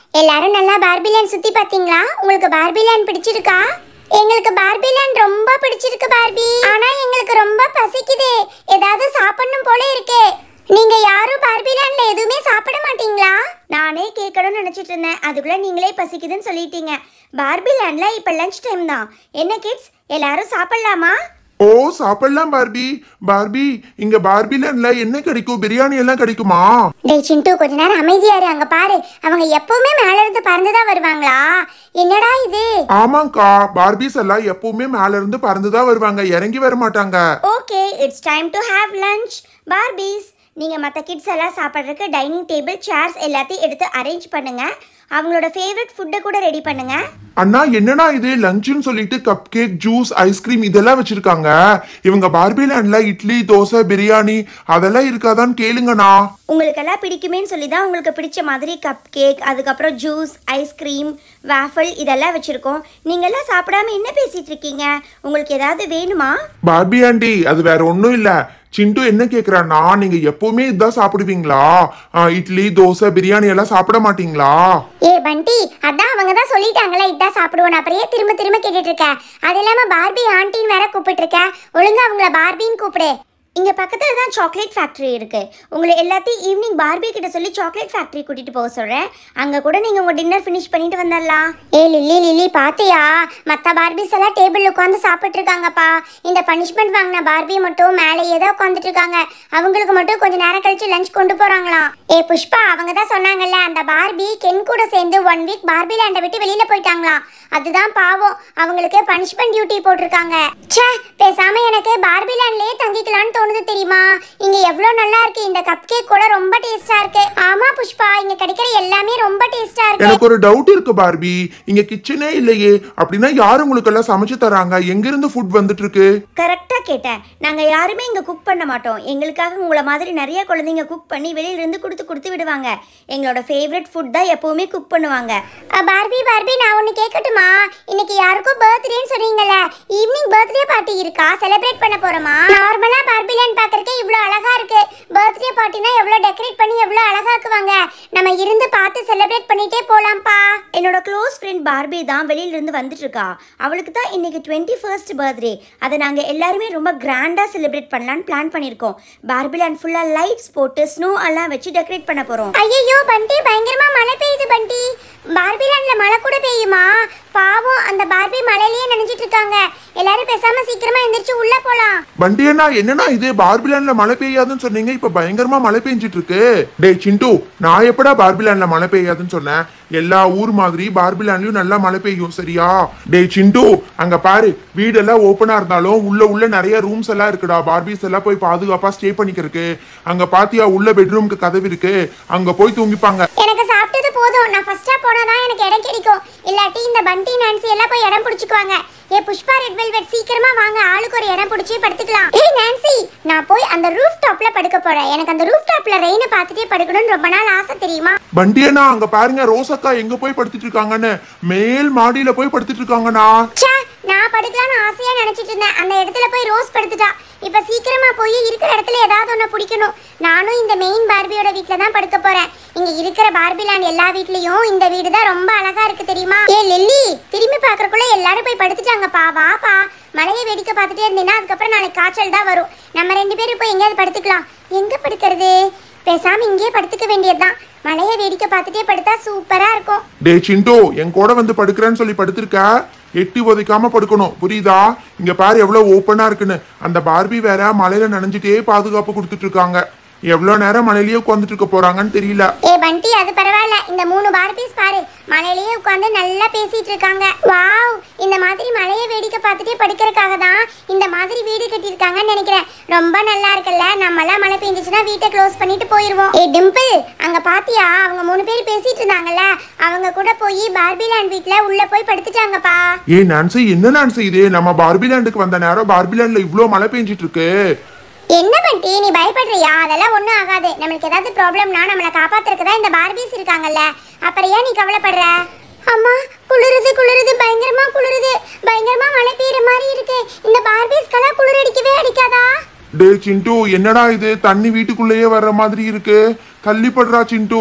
எல்லாரும் நல்லா பார்பிலேண்ட் சுத்தி பாத்தீங்களா உங்களுக்கு பார்பிலேண்ட் பிடிச்சிருக்கா எங்களுக்கு பார்பிலேண்ட் ரொம்ப பிடிச்சிருக்கு பார்பி ஆனா எங்களுக்கு ரொம்ப பசிக்குது ஏதாவது சாப்பிடணும் போல இருக்கு நீங்க யாரும் பார்பிலேண்ட்ல எதுவுமே சாப்பிட மாட்டீங்களா நானே கேட்கணும்னு நினச்சிட்டு இருந்தேன் அதுக்குள்ளே நீங்களே பசிக்குதுன்னு சொல்லிட்டீங்க பார்பி லேண்டில் இப்போ லஞ்ச் டைம் தான் என்ன கிட்ஸ் எல்லாரும் சாப்பிட்லாமா ஓ சாப்பிடலாம் பார்பி பார்பி இங்க பார்பிலேண்ட்ல என்ன கிடைக்கும் பிரியாணி எல்லாம் கிடைக்குமா டேய் சிண்டு கொஞ்ச நேரம் அமைதியா இரு அங்க பாரு அவங்க எப்பவுமே மேல இருந்து பறந்து தான் வருவாங்களா என்னடா இது ஆமாங்கா பார்பிஸ் எல்லாம் எப்பவுமே மேல இருந்து பறந்துதான் வருவாங்க இறங்கி வர மாட்டாங்க okay it's time to have lunch Barbies நீங்கள் மற்ற கிட்ஸ் எல்லாம் சாப்பிட்றதுக்கு டைனிங் டேபிள் சேர்ஸ் எல்லாத்தையும் எடுத்து அரேஞ்ச் பண்ணுங்க அவங்களோட ஃபேவரட் ஃபுட்டை கூட ரெடி பண்ணுங்க அண்ணா என்னண்ணா இது லஞ்சுன்னு சொல்லிட்டு கப் கேக் ஜூஸ் ஐஸ்கிரீம் இதெல்லாம் வச்சிருக்காங்க இவங்க பார்பிலேண்ட்ல இட்லி தோசை பிரியாணி அதெல்லாம் இருக்காதான்னு கேளுங்கண்ணா உங்களுக்கெல்லாம் பிடிக்குமேன்னு சொல்லி தான் உங்களுக்கு பிடிச்ச மாதிரி கப் கேக் அதுக்கப்புறம் ஜூஸ் ஐஸ்கிரீம் வேஃபல் இதெல்லாம் வச்சுருக்கோம் நீங்கள்லாம் சாப்பிடாம என்ன பேசிகிட்டு இருக்கீங்க உங்களுக்கு ஏதாவது வேணுமா பார்பி ஆண்டி அது வேற ஒன்றும் இல்ல சிண்டு என்ன கேக்குறான்னா நீங்க எப்பவுமே இதுதான் சாப்பிடுவீங்களா ஆ, இட்லி தோசை பிரியாணி எல்லாம் சாப்பிட மாட்டீங்களா ஏ பண்டி அதான் அவங்க தான் சொல்லிட்டாங்களே இதான் சாப்பிடுவோம் அப்படியே திரும்ப திரும்ப கேட்டுட்டு இருக்க அது இல்லாம பார்பி ஆண்டின்னு வேற கூப்பிட்டு இருக்க ஒழுங்கா அவங்கள பார்பின்னு கூப்பிடு இங்கே பக்கத்தில் தான் சாக்லேட் ஃபேக்ட்ரி இருக்குது உங்களை எல்லாத்தையும் ஈவினிங் பார்பி கிட்ட சொல்லி சாக்லேட் ஃபேக்ட்ரி கூட்டிகிட்டு போக சொல்கிறேன் அங்கே கூட நீங்கள் உங்கள் டின்னர் ஃபினிஷ் பண்ணிட்டு வந்துடலாம் ஏ லில்லி லில்லி பாத்தியா மத்த பார்பிஸ் எல்லாம் டேபிள் உட்காந்து சாப்பிட்டு இருக்காங்கப்பா இந்த பனிஷ்மெண்ட் வாங்கின பார்பி மட்டும் மேலேயே தான் உட்காந்துட்டு இருக்காங்க அவங்களுக்கு மட்டும் கொஞ்ச நேரம் கழிச்சு லஞ்ச் கொண்டு போறாங்களாம் ஏ புஷ்பா அவங்க தான் சொன்னாங்கல்ல அந்த பார்பி கென் கூட சேர்ந்து ஒன் வீக் பார்பி லேண்டை விட்டு வெளியில போயிட்டாங்களாம் அதுதான் பாவம் அவங்களுக்கு பனிஷ்மெண்ட் டியூட்டி போட்டிருக்காங்க ச்சே பேசாம எனக்கு பார்பி லேண்ட்லயே தங்கிக்கலாம்னு தோணுது தெரியுமா இங்க எவ்வளவு நல்லா இருக்கு இந்த கப் கேக் கூட ரொம்ப டேஸ்டா இருக்கு ஆமா புஷ்பா இங்க கிடைக்கிற எல்லாமே ரொம்ப டேஸ்டா இருக்கு எனக்கு ஒரு டவுட் இருக்கு பார்பி இங்க கிச்சனே இல்லையே அப்படின்னா யாரு உங்களுக்கு எல்லாம் சமைச்சு தராங்க எங்க இருந்து ஃபுட் வந்துட்டு இருக்கு கரெக்டாக கேட்டேன் நாங்கள் யாருமே இங்கே குக் பண்ண மாட்டோம் எங்களுக்காக உங்களை மாதிரி நிறைய குழந்தைங்க குக் பண்ணி வெளியிலேருந்து கொடுத்து கொடுத்து விடுவாங்க எங்களோட ஃபேவரட் ஃபுட் தான் எப்போவுமே குக் பண்ணுவாங்க அ, பார்பி பார்பி நான் ஒன்று கேட்கட்டுமா இன்னைக்கு யாருக்கும் பர்த்டேன்னு சொன்னீங்கல்ல ஈவினிங் பர்த்டே பார்ட்டி இருக்கா செலிப்ரேட் பண்ண போறோமா நார்மலா பார்பி லேண்ட் பார்க்கறதுக்கு இவ்வளோ அழகா இருக்கு பர்த்டே பார்ட்டினா எவ்வளோ டெக்கரேட் பண்ணி எவ்வளோ அழகாக்குவாங்க நம்ம இருந்து பார்த்து செலிப்ரேட் பண்ணிட்டே போலாம்ப்பா என்னோட க்ளோஸ் ஃப்ரெண்ட் பார்பி தான் வெளியிலேருந்து வந்துட்டு இருக்கா அவளுக்கு தான் இன்னைக்கு டுவெண்ட்டி ஃபர்ஸ்ட் பர்த்டே அதை நாங்கள் எல்லாருமே ரொம்ப கிராண்டாக செலிப்ரேட் பண்ணலான்னு பிளான் பண்ணியிருக்கோம் பார்பி லேண்ட் ஃபுல்லாக லைட்ஸ் போட்டு ஸ்னோ எல்லாம் வச்சு டெக்கரேட் பண்ண போகிறோம் ஐயோ பண்டி பயங்கரமா மழை பெய்யுது பண்டி பார்பி லேண்ட்ல மழை கூட பெய்யுமா பாவம் அந்த பார்பி மழையிலேயே நினைச்சிட்டு இருக்காங்க எல்லாரும் பேசாம சீக்கிரமா எந்திரிச்சு உள்ள போலாம் வண்டி அண்ணா என்னண்ணா இது பார்பிலாண்ட்ல மழை பெய்யாதுன்னு சொன்னீங்க இப்ப பயங்கரமா மழை பெஞ்சிட்டு இருக்கு டேய் சிண்டு நான் எப்படா பார்பிலாண்ட்ல மழை பெய்யாதுன்னு சொன்னேன் எல்லா ஊர் மாதிரி பார்பிலாண்ட்லயும் நல்லா மழை பெய்யும் சரியா டேய் சிண்டு அங்க பாரு வீடெல்லாம் ஓப்பனா இருந்தாலும் உள்ள உள்ள நிறைய ரூம்ஸ் எல்லாம் இருக்குடா பார்பிஸ் எல்லாம் போய் பாதுகாப்பா ஸ்டே பண்ணிக்கிறதுக்கு அங்க பாத்தியா உள்ள பெட்ரூம்க்கு கதவு இருக்கு அங்க போய் தூங்கிப்பாங்க எனக்கு சாப்பிட்டது போதும் நான் ஃபர்ஸ்டா போனாதான் எனக்கு இடம் கிடைக்கும் இல்லாட்டி இந்த பண்டி நான்சி எல்லாம் போய் இடம் பிடிச்சுக்குவாங்க ஏ புஷ்பா ரெட் வெல்வெட் சீக்கிரமா வாங்க ஆளுக்கு ஒரு இடம் பிடிச்சி படுத்துக்கலாம் ஏய் நான்சி நான் போய் அந்த ரூஃப் டாப்ல படுக்க போறேன் எனக்கு அந்த ரூஃப் டாப்ல ரெயினை பார்த்துட்டே படுக்கணும்னு ரொம்ப நாள் ஆசை தெரியுமா வண்டி அண்ணா அங்க பாருங்க ரோசக்கா எங்க போய் படுத்துட்டு இருக்காங்கன்னு மேல் மாடியில போய் படுத்துட்டு இருக்காங்கண்ணா ச்சே நான் படுக்கலாம்னு ஆசையா நினைச்சிட்டு இருந்தேன் அந்த இடத்துல போய் ரோஸ் படுத்துட்டா இப்ப சீக்கிரமா போய் இருக்கிற இடத்துல ஏதாவது ஒண்ணு பிடிக்கணும் நானும் இந்த மெயின் பார்பியோட வீட்ல தான் படுக்க போறேன் இங்க இருக்கிற பார்பி லேண்ட் எல்லா வீட்லயும் இந்த வீடு தான் ரொம்ப அழகா இருக்கு தெரியுமா ஏ லில்லி திரும்பி பாக்குறக்குள்ள எல்லாரும் போய் படுத்துட்டாங்கப்பா வாப்பா மழையை வேடிக்கை பார்த்துட்டே இருந்தீங்கன்னா அதுக்கப்புறம் நாளைக்கு காய்ச்சல் தான் வரும் நம்ம ரெண்டு பேரும் போய் எங்கேயாவது படுத்துக்கலாம் எங்க படுக்கிறது பேசாம இங்கேயே படுத்துக்க வேண்டியதுதான் மழையை வேடிக்கை பார்த்துட்டே படுத்தா சூப்பரா இருக்கும் டே சிண்டு என் கூட வந்து படுக்கிறேன்னு சொல்லி படுத்திருக்க எட்டி உதைக்காம படுக்கணும் புரியுதா இங்க பாரு எவ்வளவு ஓப்பனா இருக்குன்னு அந்த பார்பி வேற மலையில நனைஞ்சிட்டே பாதுகாப்பு கொடுத்துட்டு இருக்காங்க எவ்வளவு நேரம் மலையிலேயே உட்காந்துட்டு இருக்க போறாங்கன்னு தெரியல ஏ பண்டி அது பரவாயில்ல இந்த மூணு பார்பிஸ் பாரு மலையிலேயே உட்காந்து நல்லா பேசிட்டு இருக்காங்க வாவ் இந்த மாதிரி மலையை வேடிக்கை பார்த்துட்டே படுக்கிறதுக்காக தான் இந்த மாதிரி வீடு கட்டியிருக்காங்கன்னு நினைக்கிறேன் ரொம்ப நல்லா இருக்குல்ல நம்மளாம் மழை பெஞ்சிச்சுன்னா வீட்டை க்ளோஸ் பண்ணிட்டு போயிருவோம் ஏ டிம்பிள் அங்க பாத்தியா அவங்க மூணு பேர் பேசிட்டு இருந்தாங்கல்ல அவங்க கூட போய் பார்பிலாண்ட் வீட்ல உள்ள போய் படுத்துட்டாங்கப்பா ஏய் நான்சி என்ன நான்சி இது நம்ம பார்பிலாண்டுக்கு வந்த நேரம் பார்பிலாண்ட்ல இவ்ளோ மழை பெஞ்சிட்டு இருக்கு என்ன பண்டி நீ பயப்படுறியா அதெல்லாம் ஒண்ணும் ஆகாது நம்மளுக்கு ஏதாவது ப்ராப்ளம்னா நம்மளை காப்பாத்துறதுக்கு தான் இந்த பார்பிஸ் இருக்காங்கல்ல அப்புறம் ஏன் நீ கவலைப்படுற அம்மா குளிருது குளிருது பயங்கரமா குளிருது பயங்கரமா மழை பெய்யுற மாதிரி இருக்கு இந்த பார்பிஸ்க்கெல்லாம் குளிர் அடிக்கவே அடிக்காதா டே சிண்டு என்னடா இது தண்ணி வீட்டுக்குள்ளேயே வர்ற மாதிரி இருக்கு தள்ளி படுறா சிண்டு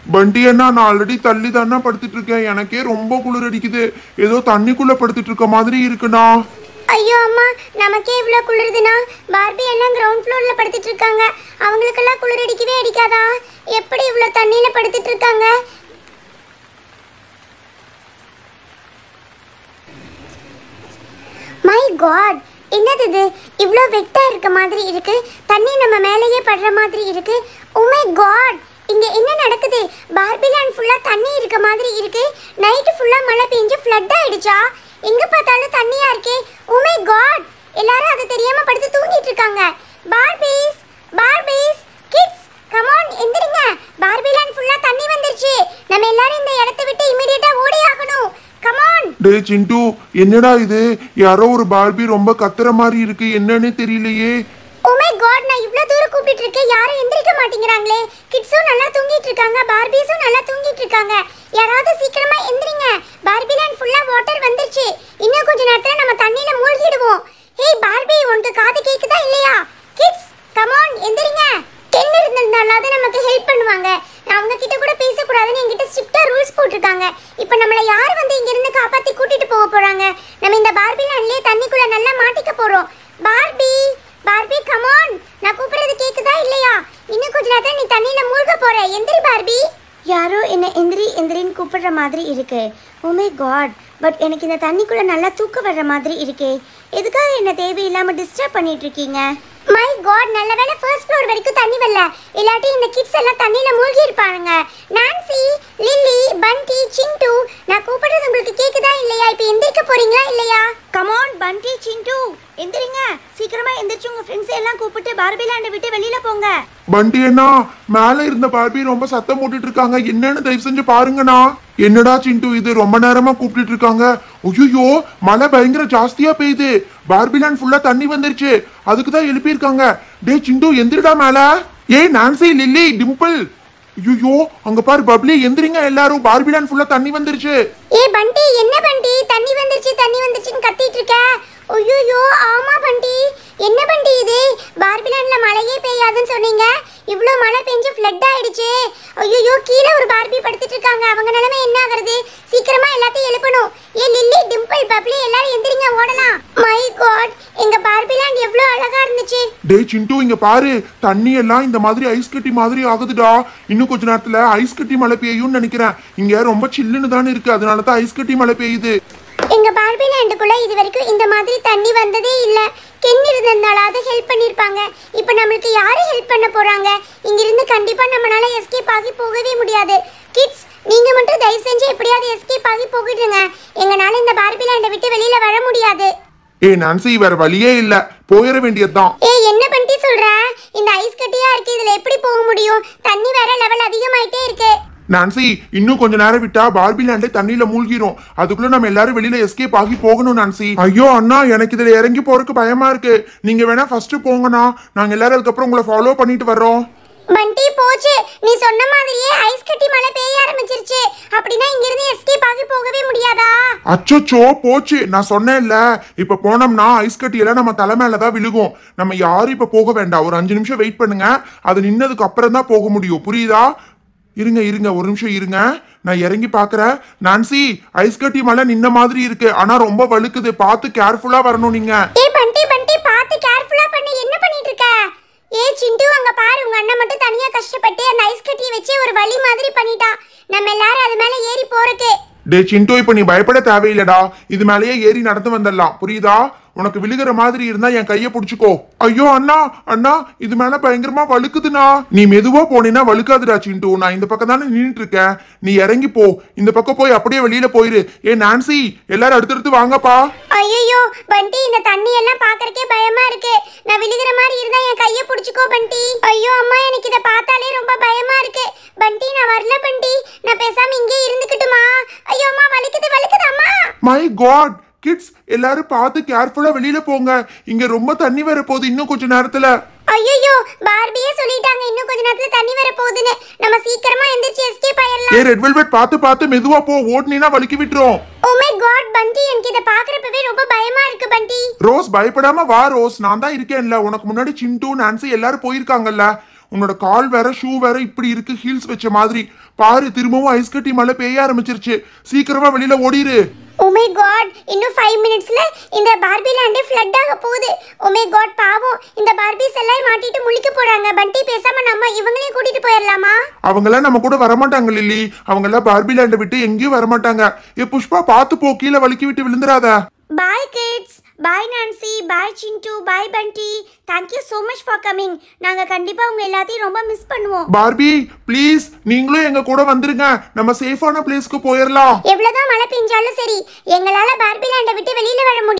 பண்டி அண்ணா நான் ஆல்ரெடி தள்ளி தானே படுத்துட்டு இருக்கேன் எனக்கே ரொம்ப குளிர் அடிக்குது ஏதோ தண்ணிக்குள்ள படுத்துட்டு இருக்க மாதிரி இருக்குண்ணா ஐயோ அம்மா நமக்கே இவ்வளோ குளிருதுன்னா பார்பி எல்லாம் கிரவுண்ட் ஃப்ளோர்ல படுத்துட்டு இருக்காங்க அவங்களுக்கெல்லாம் குளிர் அடிக்கவே அடிக்காதா எப்படி இவ்வளோ தண்ணியில படுத்துட்டு இருக்காங்க மை காட் என்னது இது இவ்வளோ வெட்டா இருக்க மாதிரி இருக்கு தண்ணி நம்ம மேலேயே படுற மாதிரி இருக்கு ஓ மை காட் இங்க என்ன நடக்குது பார்பிலாண்ட் ஃபுல்லா தண்ணி இருக்க மாதிரி இருக்கு நைட்டு ஃபுல்லா மழை பெஞ்சு ஃப்ளட் ஆயிடுச்சா எங்க பார்த்தாலும் தண்ணியா இருக்கே ஓ மை காட் எல்லாரும் அது தெரியாம படுத்து தூங்கிட்டு இருக்காங்க பார்பீஸ் பார்பீஸ் கிட்ஸ் கமான் எந்திரிங்க பார்பிலாண்ட் ஃபுல்லா தண்ணி வந்துருச்சு நம்ம எல்லாரும் இந்த இடத்தை விட்டு இமிடியேட்டா ஓடி ஆகணும் கமான் டே சிண்டு என்னடா இது யாரோ ஒரு பார்பி ரொம்ப கத்துற மாதிரி இருக்கு என்னன்னு தெரியலையே ஓ மை காட் நான் இவ்ளோ தூரம் கூப்பிட்டு இருக்கேன் யாரும் எந்திரிக்க மாட்டேங்கிறாங்களே கிட்ஸும் நல்லா தூங்கிட்டு இருக்காங்க பார்பிஸும் நல்லா தூங்கிட்டு இருக்காங்க யாராவது சீக்கிரமா எந்திரிங்க பார்பிலேண்ட் ஃபுல்லா வாட்டர் வந்துருச்சு இன்னும் கொஞ்ச நேரத்துல நம்ம தண்ணியில மூழ்கிடுவோம் ஹேய் பார்பி உனக்கு காது கேக்குதா இல்லையா கிட்ஸ் கமான் எந்திரிங்க கென் இருந்திருந்தாலாவது நமக்கு ஹெல்ப் பண்ணுவாங்க நான் அவங்க கிட்ட கூட பேசக்கூடாதுன்னு என்கிட்ட ஸ்ட்ரிக்டா ரூல்ஸ் போட்டிருக்காங்க இப்போ நம்மள யார் வந்து இங்க இருந்து காப்பாத்தி கூட்டிட்டு போக போறாங்க நம்ம இந்த பார்பி லேண்ட்லயே தண்ணிக்குள்ள நல்லா மாட்டிக்க போறோம் பார்பி பார்பி கமான் நான் கூப்பிடுறது கேக்குதா இல்லையா இன்னும் கொஞ்ச நேரத்துல நீ தண்ணியில மூழ்க போற எந்திரி பார்பி யாரோ என்ன எந்திரி எந்திரின்னு கூப்பிடுற மாதிரி இருக்கு ஓமே காட் பட் எனக்கு இந்த தண்ணிக்குள்ள நல்லா தூக்கம் வர்ற மாதிரி இருக்கே எதுக்காக என்ன தேவையில்லாம டிஸ்டர்ப் பண்ணிட்டு இருக்கீங்க மை காட் நல்ல வேளை ஃபர்ஸ்ட் ஃப்ளோர் வரைக்கும் தண்ணி வரல இல்லாட்டி இந்த கிட்ஸ் எல்லாம் தண்ணியில மூழ்கி இருப்பாங்க நான்சி லில்லி பண்டி சிண்டு நான் கூப்பிடுறது உங்களுக்கு கேக்குதா இல்லையா இப்போ எந்திரிக்க போறீங்களா இல்லையா கமான் பண்டி சிண்டு எந்திரிங்க சீக்கிரமா எந்திரிச்சு உங்க ஃப்ரெண்ட்ஸ் எல்லாம் கூப்பிட்டு பார்பிலாண்டை விட்டு வெளியில போங்க பண்டி அண்ணா மேல இருந்த பார்பி ரொம்ப சத்தம் போட்டுட்டு இருக்காங்க என்னன்னு தயவு செஞ்சு பாருங்கண்ணா என்னடா சிண்டு இது ரொம்ப நேரமா கூப்பிட்டுட்டு இருக்காங்க ஐயோ மழை பயங்கர ஜாஸ்தியா பெய்யுது பார்பிலாண்ட் ஃபுல்லா தண்ணி வந்துருச்சு அதுக்கு தான் எழுப்பியிருக்காங்க டே சிண்டு எந்திரிடா மேல ஏய் நான்சி லில்லி டிம்பிள் ஐயோ அங்க பாரு பப்ளி எந்திரிங்க எல்லாரும் பார்பிலாண்ட் ஃபுல்லா தண்ணி வந்துருச்சு ஏ பண்டி என்ன பண்டி தண்ணி வந்துருச்சு தண்ணி வந்துருச்சுன்னு கத்திட்டு இருக்க ஐயோ ஆமா பண்டி என்ன பண்டி இது பார்பிலாண்ட்ல மழையே பெய்யாதுன்னு சொன்னீங்க இவ்ளோ மழை பெஞ்சு ஃப்ளட் ஆயிடுச்சு ஐயோ கீழே ஒரு பார்பி படுத்துட்டு இருக்காங்க அவங்க நிலைமை என்ன ஆகுறது சீக்கிரமா எல்லாத்தையும் எழுப்பணும் ஏ லில்லி டிம்பிள் பப்ளி எல்லாரும் எந்திரிங்க ஓடலாம் மை காட் எங்க பார்பிலாண்ட் எவ்வளோ அழகா இருந்துச்சு டே சிண்டு இங்க பாரு தண்ணி எல்லாம் இந்த மாதிரி ஐஸ் கட்டி மாதிரி ஆகுதுடா இன்னும் கொஞ்ச நேரத்துல ஐஸ் கட்டி மழை பெய்யும்னு நினைக்கிறேன் இங்க ரொம்ப சில்லுன்னு தானே இருக்கு அதனால தான் ஐஸ் கட்டி மழை பெய்யுது எங்க பார்பி லேண்டுக்குள்ள இது வரைக்கும் இந்த மாதிரி தண்ணி வந்ததே இல்ல கென் இருந்திருந்தாலாவது ஹெல்ப் பண்ணிருப்பாங்க இப்போ நம்மளுக்கு யாரு ஹெல்ப் பண்ண போறாங்க இங்கிருந்து கண்டிப்பா நம்மளால எஸ்கேப் ஆகி போகவே முடியாது கிட்ஸ் நீங்க மட்டும் தயவு செஞ்சு எப்படியாவது எஸ்கேப் ஆகி போகிடுங்க எங்கனால இந்த பார்பி லேண்டை விட்டு வெளியில வர முடியாது ஏய் நான்சி வேற வழியே இல்ல போயிட வேண்டியதுதான் ஏய் என்ன பண்ணிட்டு சொல்ற இந்த ஐஸ் கட்டியா இருக்கு இதுல எப்படி போக முடியும் தண்ணி வேற லெவல் அதிகமாயிட்டே இருக்கு நான்சி இன்னும் கொஞ்ச நேரம் விட்டா பார்பி லேண்டே தண்ணியில மூழ்கிரும் அதுக்குள்ள நம்ம எல்லாரும் வெளியில எஸ்கேப் ஆகி போகணும் நான்சி ஐயோ அண்ணா எனக்கு இதுல இறங்கி போறதுக்கு பயமா இருக்கு நீங்க வேணா ஃபர்ஸ்ட் போங்கண்ணா நாங்க எல்லாரும் அதுக்கப்புறம் உங்களை ஃபாலோ பண்ணிட்டு வர்றோம் பண்டி போச்சு நீ சொன்ன மாதிரியே ஐஸ் கட்டி மழை பெய்ய ஆரம்பிச்சிருச்சு அப்படின்னா இங்கிருந்து எஸ்கேப் ஆகி போகவே முடியாதா அச்சச்சோ போச்சு நான் சொன்னேன்ல இப்ப போனோம்னா ஐஸ் கட்டி எல்லாம் நம்ம தலை மேல தான் விழுகும் நம்ம யாரும் இப்ப போக வேண்டாம் ஒரு அஞ்சு நிமிஷம் வெயிட் பண்ணுங்க அது நின்னதுக்கு அப்புறம் தான் போக முடியும் புரியுதா இருங்க இருங்க ஒரு நிமிஷம் இருங்க நான் இறங்கி பார்க்கறேன் நான்சி ஐஸ் கட்டி மலை நின்ன மாதிரி இருக்கு ஆனா ரொம்ப வழுக்குது பார்த்து கேர்ஃபுல்லா வரணும் நீங்க ஏய் பண்டி பண்டி பார்த்து கேர்ஃபுல்லா பண்ணி என்ன பண்ணிட்டு இருக்க ஏ சிண்டு அங்க பாரு உங்க அண்ணன் மட்டும் தனியா கஷ்டப்பட்டு அந்த ஐஸ் கட்டியை வச்சு ஒரு வழி மாதிரி பண்ணிட்டான் நம்ம எல்லாரும் அது மேல ஏறி போறக்கு டே சிண்டு இப்ப நீ பயப்பட தேவையில்லடா இது மேலேயே ஏறி நடந்து வந்துடலாம் புரியுதா உனக்கு விழுகிற மாதிரி இருந்தா என் கைய புடிச்சுக்கோ ஐயோ அண்ணா அண்ணா இது மேல பயங்கரமா வழுக்குதுண்ணா நீ மெதுவா போனீன்னா வழுக்காதுடா சிண்டு நான் இந்த பக்கம் தானே நின்னுட்டு இருக்கேன் நீ இறங்கி போ இந்த பக்கம் போய் அப்படியே வெளியில போயிரு ஏ நான்சி எல்லாரும் அடுத்தடுத்து வாங்கப்பா ஐயோ பண்டி இந்த தண்ணி எல்லாம் பாக்குறக்கே பயமா இருக்கு நான் விழுகிற மாதிரி இருந்தா என் கைய புடிச்சுக்கோ பண்டி ஐயோ அம்மா எனக்கு இத பார்த்தாலே ரொம்ப பயமா இருக்கு பண்டி நான் வரல பண்டி நான் பேசாம இங்கே இருந்துக்கிட்டுமா ஐயோ அம்மா வலிக்குது வலிக்குது அம்மா மை காட் கிட்ஸ் எல்லாரும் பார்த்து கேர்ஃபுல்லா வெளியில போங்க இங்க ரொம்ப தண்ணி வர போகுது இன்னும் கொஞ்ச நேரத்துல ஐயோ பார்பியே சொல்லிட்டாங்க இன்னும் கொஞ்ச நேரத்துல தண்ணி வர போகுதுன்னு நம்ம சீக்கிரமா எந்திரிச்சு எஸ்கேப் ஆயிரலாம் ஏ ரெட் வெல்வெட் பார்த்து பார்த்து மெதுவா போ ஓடுனீனா வலிக்கி விட்டுரும் ஓ மை காட் பண்டி எனக்கு இத பாக்குறப்பவே ரொம்ப பயமா இருக்கு பண்டி ரோஸ் பயப்படாம வா ரோஸ் நான் தான் இருக்கேன்ல உனக்கு முன்னாடி சிண்டு நான்சி எல்லாரும் போயிருக்காங்கல்ல உன்னோட கால் வேற ஷூ வேற இப்படி இருக்கு ஹீல்ஸ் வச்ச மாதிரி பாரு திரும்பவும் ஐஸ் கட்டி மழை பெய்ய ஆரம்பிச்சிருச்சு சீக்கிரமா வெளியில ஓடிரு உமே காட் இன்னும் ஃபைவ் மினிட்ஸ்ல இந்த பார்பி லேண்டே ஃப்ளட் ஆக போகுது உமே காட் பாவம் இந்த பார்பிஸ் எல்லாம் மாட்டிட்டு முழிக்க போறாங்க பண்டி பேசாம நம்ம இவங்களையும் கூட்டிட்டு போயிடலாமா அவங்கெல்லாம் நம்ம கூட வரமாட்டாங்க லில்லி அவங்கெல்லாம் பார்பி லேண்டை விட்டு எங்கேயும் வரமாட்டாங்க ஏ புஷ்பா பார்த்து போ கீழே வலிக்கி விட்டு விழுந்துராத பாய் kids bye Nancy bye Sindhu bye Bunty thank you so much for coming நாங்கள் கண்டிப்பாக உங்கள் எல்லாத்தையும் ரொம்ப மிஸ் பண்ணுவோம் பார்பி ப்ளீஸ் நீங்களும் எங்க கூட வந்துருங்க நம்ம சேஃபான பிளேஸ்க்கு போயிடலாம் எவ்வளவுதான் மழை பெஞ்சாலும் சரி எங்களால பார்பி லேண்டை விட்டு வெளியில வர முடியும்